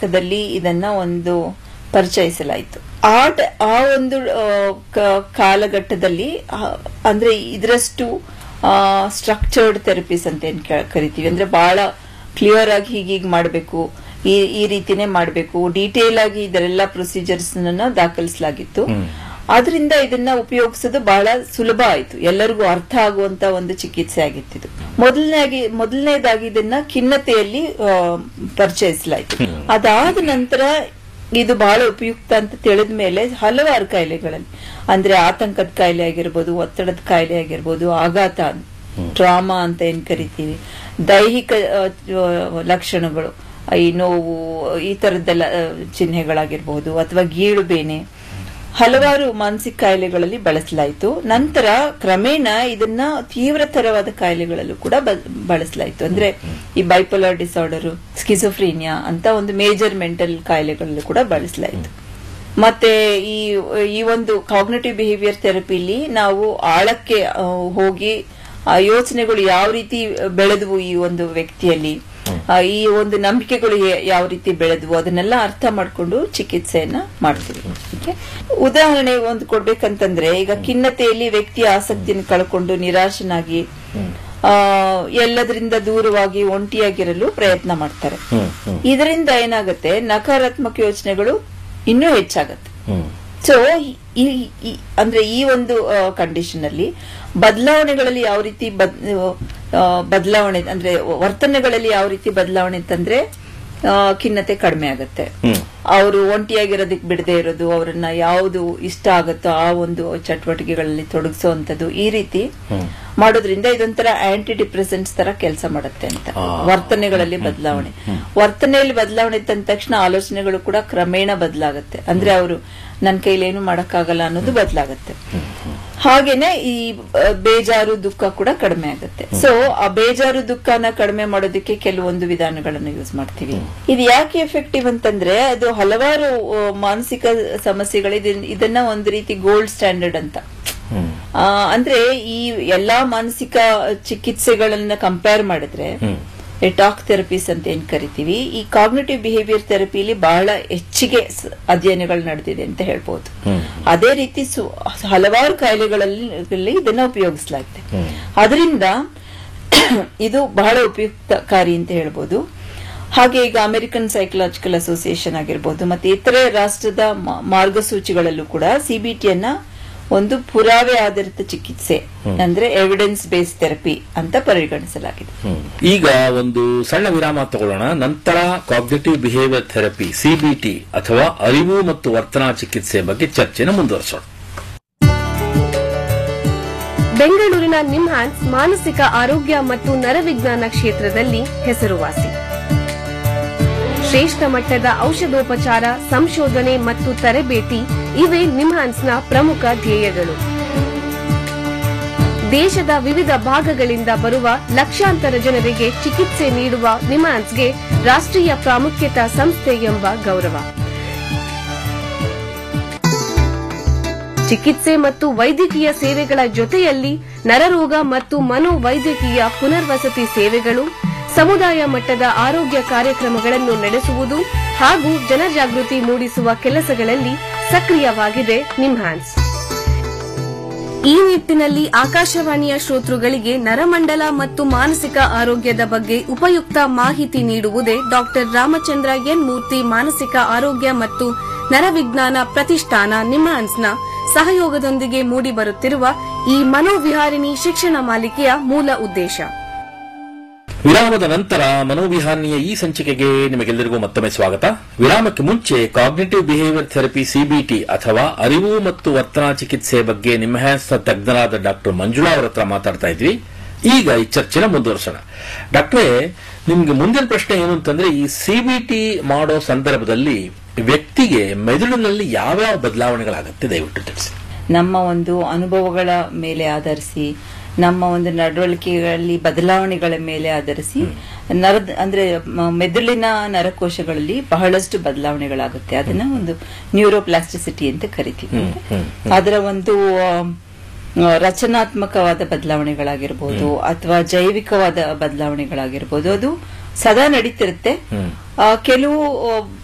ಲೆಕ್ಕದಲ್ಲಿ ಇದನ್ನ ಒಂದು ಪರಿಚಯಿಸಲಾಯಿತು ಆ ಟ- ಆ ಒಂದು ಆ, ಕ- ಕಾಲಘಟ್ಟದಲ್ಲಿ ಆ, ಅಂದ್ರೆ ಇದರಷ್ಟು ಸ್ಟ್ರಕ್ಚರ್ಡ್ ಥೆರಪೀಸ್ ಅಂತ ಏನ್ ಕ- ಕರಿತೀವಿ ಅಂದ್ರೆ ಬಹಳ ಕ್ಲಿಯರ್ ಆಗಿ ಹೀಗೀಗ್ ಮಾಡಬೇಕು ಈ ಈ ರೀತಿನೇ ಮಾಡಬೇಕು ಡೀಟೇಲ್ ಆಗಿ ಇದರೆಲ್ಲ ಪ್ರೊಸೀಜರ್ಸ್ ದಾಖಲಿಸಲಾಗಿತ್ತು ಆದ್ರಿಂದ ಇದನ್ನ ಉಪಯೋಗಿಸೋದು ಬಹಳ ಸುಲಭ ಆಯ್ತು ಎಲ್ಲರಿಗೂ ಅರ್ಥ ಆಗುವಂತ ಒಂದು ಚಿಕಿತ್ಸೆ ಆಗಿತ್ತಿದು ಮೊದಲನೇದಾಗಿ ಮೊದಲನೇದಾಗಿ ಇದನ್ನ ಖಿನ್ನತೆಯಲ್ಲಿ ಆ, ಪರಿಚಯಿಸಲಾಯ್ತು ಅದಾದ ನಂತರ ಇದು ಬಹಳ ಉಪಯುಕ್ತ ಅಂತ ತಿಳಿದ ಮೇಲೆ ಹಲವಾರು ಕಾಯಿಲೆಗಳಲ್ಲಿ ಅಂದ್ರೆ ಆತಂಕದ ಕಾಯಿಲೆ ಆಗಿರ್ಬೋದು ಒತ್ತಡದ ಕಾಯಿಲೆ ಆಗಿರ್ಬೋದು ಆಘಾತ ಡ್ರಾಮಾ ಅಂತ ಏನ್ ಕರಿತೀವಿ ದೈಹಿಕ ಆ, ಆ, ಲಕ್ಷಣಗಳು ಈ ನೋವು ಈ ತರದ್ದೆಲ್ಲ ಆ, ಚಿಹ್ನೆಗಳಾಗಿರ್ಬೋದು ಅಥವಾ ಗೀಳು ಬೇನೆ ಹಲವಾರು ಮಾನಸಿಕ ಕಾಯಿಲೆಗಳಲ್ಲಿ ಬಳಸಲಾಯಿತು ನಂತರ ಕ್ರಮೇಣ ಇದನ್ನ ತೀವ್ರತರವಾದ ಕಾಯಿಲೆಗಳಲ್ಲೂ ಕೂಡ ಬ- ಬಳಸಲಾಯಿತು ಅಂದ್ರೆ ಈ ಬೈಪೋಲರ್ ಡಿಸಾರ್ಡರ್ ಸ್ಕಿಸೋಫ್ರೀನಿಯಾ ಅಂತ ಒಂದು ಮೇಜರ್ ಮೆಂಟಲ್ ಕಾಯಿಲೆಗಳಲ್ಲೂ ಕೂಡ ಬಳಸಲಾಯಿತು ಮತ್ತೆ ಈ ಈ ಒಂದು ಕಾಗ್ನೇಟಿವ್ ಬಿಹೇವಿಯರ್ ಥೆರಪಿಲಿ ನಾವು ಆಳಕ್ಕೆ ಆ, ಹೋಗಿ ಆ ಯೋಚನೆಗಳು ಯಾವ ರೀತಿ ಬೆಳೆದವು ಈ ಒಂದು ವ್ಯಕ್ತಿಯಲ್ಲಿ ಆ, ಈ ಒಂದು ನಂಬಿಕೆಗಳು ಯಾ- ಯಾವ ರೀತಿ ಬೆಳೆದವು ಅದನ್ನೆಲ್ಲ ಅರ್ಥ ಮಾಡ್ಕೊಂಡು ಚಿಕಿತ್ಸೆಯನ್ನ ಮಾಡ್ತೀವಿ ಓಕೆ? ಉದಾಹರಣೆ ಒಂದು ಕೊಡ್ಬೇಕಂತಂದ್ರೆ ಈಗ ಖಿನ್ನತೆಯಲ್ಲಿ ವ್ಯಕ್ತಿ ಆಸಕ್ತಿಯನ್ನು ಕಳ್ಕೊಂಡು ನಿರಾಶನಾಗಿ ಆ, ಎಲ್ಲದರಿಂದ ದೂರವಾಗಿ ಒಂಟಿಯಾಗಿರಲು ಪ್ರಯತ್ನ ಮಾಡ್ತಾರೆ ಇದರಿಂದ ಏನಾಗುತ್ತೆ ನಕಾರಾತ್ಮಕ ಯೋಚನೆಗಳು ಇನ್ನೂ ಹೆಚ್ಚಾಗತ್ತೆ ಸೊ ಈ ಈ- ಅಂದ್ರೆ ಈ ಒಂದು ಕಂಡೀಷನ್ ಅಲ್ಲಿ ಬದಲಾವಣೆಗಳಲ್ಲಿ ಯಾವ ರೀತಿ ಬದ್- ಆ, ಬದಲಾವಣೆ ಅಂದ್ರೆ ವರ್ತನೆಗಳಲ್ಲಿ ಯಾವ ರೀತಿ ಬದಲಾವಣೆ ಅಂತಂದ್ರೆ ಆ, ಖಿನ್ನತೆ ಕಡಿಮೆ ಆಗುತ್ತೆ ಅವರು ಒಂಟಿಯಾಗಿರೋದಕ್ಕೆ ಬಿಡದೆ ಇರೋದು ಅವರನ್ನ ಯಾವುದು ಇಷ್ಟ ಆಗುತ್ತೋ ಆ ಒಂದು ಚಟುವಟಿಕೆಗಳಲ್ಲಿ ತೊಡಗಿಸುವಂತದ್ದು ಈ ರೀತಿ ಮಾಡೋದ್ರಿಂದ ಇದೊಂಥರ ಆಂಟಿ ಡಿಪ್ರೆಸೆಂಟ್ಸ್ ತರ ಕೆಲಸ ಮಾಡುತ್ತೆ ಅಂತ ವರ್ತನೆಗಳಲ್ಲಿ ಬದಲಾವಣೆ ವರ್ತನೆಯಲ್ಲಿ ಬದಲಾವಣೆ ತಂದ ತಕ್ಷಣ ಆಲೋಚನೆಗಳು ಕೂಡ ಕ್ರಮೇಣ ಬದಲಾಗುತ್ತೆ ಅಂದ್ರೆ ಅವರು ನನ್ನ ಕೈಲಿ ಏನು ಮಾಡಕ್ಕಾಗಲ್ಲ ಅನ್ನೋದು ಬದಲಾಗುತ್ತೆ ಹಾಗೇನೆ ಈ ಆ, ಬೇಜಾರು ದುಃಖ ಕೂಡ ಕಡಿಮೆ ಆಗುತ್ತೆ ಸೊ ಆ ಬೇಜಾರು ದುಃಖನ ಕಡಿಮೆ ಮಾಡೋದಕ್ಕೆ ಕೆಲವೊಂದು ವಿಧಾನಗಳನ್ನು ಯೂಸ್ ಮಾಡ್ತೀವಿ ಇದು ಯಾಕೆ ಎಫೆಕ್ಟಿವ್ ಅಂತಂದ್ರೆ ಅದು ಹಲವಾರು ಆ, ಮಾನಸಿಕ ಸಮಸ್ಯೆಗಳು ಇದನ್- ಇದನ್ನ ಒಂದು ರೀತಿ ಗೋಲ್ಡ್ ಸ್ಟ್ಯಾಂಡರ್ಡ್ ಅಂತ ಆ, ಅಂದ್ರೆ ಈ ಎಲ್ಲಾ ಮಾನಸಿಕ ಚಿಕಿತ್ಸೆಗಳನ್ನ ಕಂಪೇರ್ ಮಾಡಿದ್ರೆ ಟಾಕ್ ಥೆರಪೀಸ್ ಅಂತ ಏನ್ ಕರಿತೀವಿ ಈ ಕಾಗ್ನೇಟಿವ್ ಬಿಹೇವಿಯರ್ ಥೆರಪಿಲಿ ಬಹಳ ಹೆಚ್ಚಿಗೆ ಸ- ಅಧ್ಯಯನಗಳು ನಡೆದಿದೆ ಅಂತ ಹೇಳ್ಬೋದು ಅದೇ ರೀತಿ ಸು- ಹಲವಾರು ಕಾಯಿಲೆಗಳಲ್ಲಿ ಇದನ್ನ ಉಪಯೋಗಿಸಲಾಗಿದೆ ಅದರಿಂದ ಇದು ಬಹಳ ಉಪಯುಕ್ತಕಾರಿ ಅಂತ ಹೇಳ್ಬೋದು ಹಾಗೆ ಈಗ ಅಮೆರಿಕನ್ ಸೈಕಲಾಜಿಕಲ್ ಅಸೋಸಿಯೇಷನ್ ಆಗಿರ್ಬೋದು ಮತ್ತೆ ಇತರೆ ರಾಷ್ಟ್ರದ ಮಾ- ಮಾರ್ಗಸೂಚಿಗಳಲ್ಲೂ ಕೂಡ ಸಿಬಿಟಿಯನ್ನ ಒಂದು ಪುರಾವೆ ಆಧಾರಿತ ಚಿಕಿತ್ಸೆ ಅಂದ್ರೆ ಎವಿಡೆನ್ಸ್ ಬೇಸ್ಡ್ ಥೆರಪಿ ಅಂತ ಪರಿಗಣಿಸಲಾಗಿದೆ ಈಗ ಒಂದು ಸಣ್ಣ ವಿರಾಮ ತಗೊಳ್ಳೋಣ ನಂತರ ಕಾಗ್ನೇಟಿವ್ ಬಿಹೇವಿಯರ್ ಥೆರಪಿ ಸಿಬಿಟಿ ಅಥವಾ ಅರಿವು ಮತ್ತು ವರ್ತನಾ ಚಿಕಿತ್ಸೆ ಬಗ್ಗೆ ಚರ್ಚೆನ ಮುಂದುವರಿಸೋಣ ಬೆಂಗಳೂರಿನ ನಿಮ್ಹಾನ್ಸ್ ಮಾನಸಿಕ ಆರೋಗ್ಯ ಮತ್ತು ನರವಿಜ್ಞಾನ ಕ್ಷೇತ್ರದಲ್ಲಿ ಹೆಸರುವಾಸಿ ಶ್ರೇಷ್ಠ ಮಟ್ಟದ ಔಷಧೋಪಚಾರ ಸಂಶೋಧನೆ ಮತ್ತು ತರಬೇತಿ ಇವೇ ನಿಮ್ಹಾನ್ಸ್ನ ಪ್ರಮುಖ ಧ್ಯೇಯಗಳು ದೇಶದ ವಿವಿಧ ಭಾಗಗಳಿಂದ ಬರುವ ಲಕ್ಷಾಂತರ ಜನರಿಗೆ ಚಿಕಿತ್ಸೆ ನೀಡುವ ನಿಮ್ಹಾನ್ಸ್ಗೆ ರಾಷ್ಟ್ರೀಯ ಪ್ರಾಮುಖ್ಯತಾ ಸಂಸ್ಥೆ ಎಂಬ ಗೌರವ ಚಿಕಿತ್ಸೆ ಮತ್ತು ವೈದ್ಯಕೀಯ ಸೇವೆಗಳ ಜೊತೆಯಲ್ಲಿ ನರರೋಗ ಮತ್ತು ಮನೋವೈದ್ಯಕೀಯ ಪುನರ್ವಸತಿ ಸೇವೆಗಳು ಸಮುದಾಯ ಮಟ್ಟದ ಆರೋಗ್ಯ ಕಾರ್ಯಕ್ರಮಗಳನ್ನು ನಡೆಸುವುದು ಹಾಗೂ ಜನಜಾಗೃತಿ ಮೂಡಿಸುವ ಕೆಲಸಗಳಲ್ಲಿ ಸಕ್ರಿಯವಾಗಿದೆ ನಿಮ್ಹಾನ್ಸ್ ಈ ನಿಟ್ಟಿನಲ್ಲಿ ಆಕಾಶವಾಣಿಯ ಶ್ರೋತೃಗಳಿಗೆ ನರಮಂಡಲ ಮತ್ತು ಮಾನಸಿಕ ಆರೋಗ್ಯದ ಬಗ್ಗೆ ಉಪಯುಕ್ತ ಮಾಹಿತಿ ನೀಡುವುದೇ ಡಾಕ್ಟರ್ ರಾಮಚಂದ್ರ ಎನ್ ಮೂರ್ತಿ ಮಾನಸಿಕ ಆರೋಗ್ಯ ಮತ್ತು ನರವಿಜ್ಞಾನ ಪ್ರತಿಷ್ಠಾನ ನಿಮ್ಹಾನ್ಸ್ನ ಸಹಯೋಗದೊಂದಿಗೆ ಮೂಡಿಬರುತ್ತಿರುವ ಈ ಮನೋವಿಹಾರಿಣಿ ಶಿಕ್ಷಣ ಮಾಲಿಕೆಯ ಮೂಲ ಉದ್ದೇಶ ವಿರಾಮದ ನಂತರ ಮನೋವಿಹಾರಣಿಯ ಈ ಸಂಚಿಕೆಗೆ ನಿಮಗೆಲ್ಲರಿಗೂ ಮತ್ತೊಮ್ಮೆ ಸ್ವಾಗತ ವಿರಾಮಕ್ಕೆ ಮುಂಚೆ ಕಾಗ್ನೇಟಿವ್ ಬಿಹೇವಿಯರ್ ಥೆರಪಿ ಸಿಬಿಟಿ ಅಥವಾ ಅರಿವು ಮತ್ತು ವರ್ತನಾ ಚಿಕಿತ್ಸೆ ಬಗ್ಗೆ ನಿಮ್ಹಾನ್ಸ್ನ ತಜ್ಞರಾದ ಡಾಕ್ಟರ್ ಮಂಜುಳಾ ಅವರ ಹತ್ರ ಮಾತಾಡ್ತಾ ಇದ್ವಿ ಈಗ ಈ ಚರ್ಚೆನ ಮುಂದುವರಿಸೋಣ ಡಾಕ್ಟ್ರೇ ನಿಮ್ಗೆ ಮುಂದಿನ ಪ್ರಶ್ನೆ ಏನು ಅಂತಂದ್ರೆ ಈ ಸಿಬಿಟಿ ಮಾಡೋ ಸಂದರ್ಭದಲ್ಲಿ ವ್ಯಕ್ತಿಗೆ ಮೆದುಳಿನಲ್ಲಿ ಯಾವ್ಯಾವ ಬದಲಾವಣೆಗಳಾಗುತ್ತೆ ದಯವಿಟ್ಟು ತಿಳಿಸಿ ನಮ್ಮ ಒಂದು ಅನುಭವಗಳ ಮೇಲೆ ಆಧರಿಸಿ ನಮ್ಮ ಒಂದು ನಡವಳಿಕೆಗಳಲ್ಲಿ ಬದಲಾವಣೆಗಳ ಮೇಲೆ ಆಧರಿಸಿ ನರದ ಅಂದ್ರೆ ಮ- ಮೆದುಳಿನ ನರಕೋಶಗಳಲ್ಲಿ ಬಹಳಷ್ಟು ಬದಲಾವಣೆಗಳಾಗುತ್ತೆ ಅದನ್ನ ಒಂದು ನ್ಯೂರೋಪ್ಲಾಸ್ಟಿಸಿಟಿ ಅಂತ ಕರಿತೀವಿ ಅದರ ಒಂದು ಆ, ಆ, ರಚನಾತ್ಮಕವಾದ ಬದಲಾವಣೆಗಳಾಗಿರ್ಬೋದು ಅಥವಾ ಜೈವಿಕವಾದ ಬದಲಾವಣೆಗಳಾಗಿರ್ಬೋದು ಅದು ಸದಾ ನಡೀತಿರುತ್ತೆ ಆ, ಕೆಲವು ಆ,